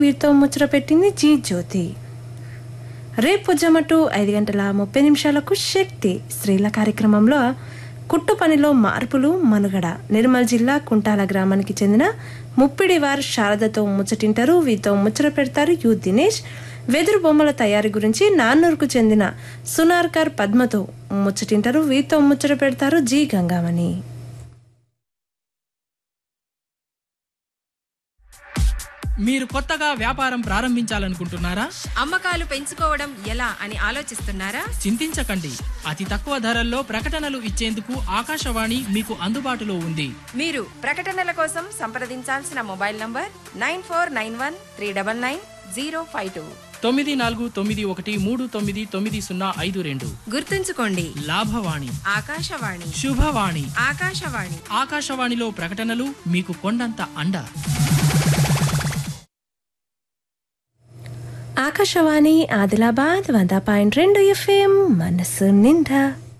వీరితో ముచ్చట పెట్టింది జీ జ్యోతి రేపు జమటు ఐదు గంటల ముప్పై నిమిషాలకు శక్తి స్త్రీల కార్యక్రమంలో కుట్టు పనిలో మార్పులు మనుగడ నిర్మల్ జిల్లా కుంటాల గ్రామానికి చెందిన ముప్పిడివార్ శారదతో ముచ్చటింటారు వీరితో ముచ్చట పెడతారు యు దినేష్ వెదురు బొమ్మల తయారీ గురించి నాన్నూరుకు చెందిన సునార్కర్ పద్మతో ముచ్చటింటారు వీరితో ముచ్చట పెడతారు జి గంగామణి మీరు కొత్తగా వ్యాపారం ప్రారంభించాలనుకుంటున్నారా అమ్మకాలు పెంచుకోవడం ఎలా అని ఆలోచిస్తున్నారా చింతించకండి అతి తక్కువ ధరల్లో ప్రకటనలు ఇచ్చేందుకు ఆకాశవాణి మీకు అందుబాటులో ఉంది మీరు ప్రకటనల కోసం సంప్రదించాల్సిన mobile number nine four nine one three double nine zero five two తొమ్మిది నాలుగు తొమ్మిది ఒకటి మూడు తొమ్మిది తొమ్మిది సున్నా ఐదు రెండు గుర్తుంచుకోండి లాభవాణి ఆకాశవాణి శుభవాణి ఆకాశవాణి ఆకాశవాణిలో ప్రకటనలు మీకు కొండంత అండ ఆకాశవాణి ఆదిలాబాద్ వంద పాయింట్ రెండు ఎఫ్ఎం మనసు నిండా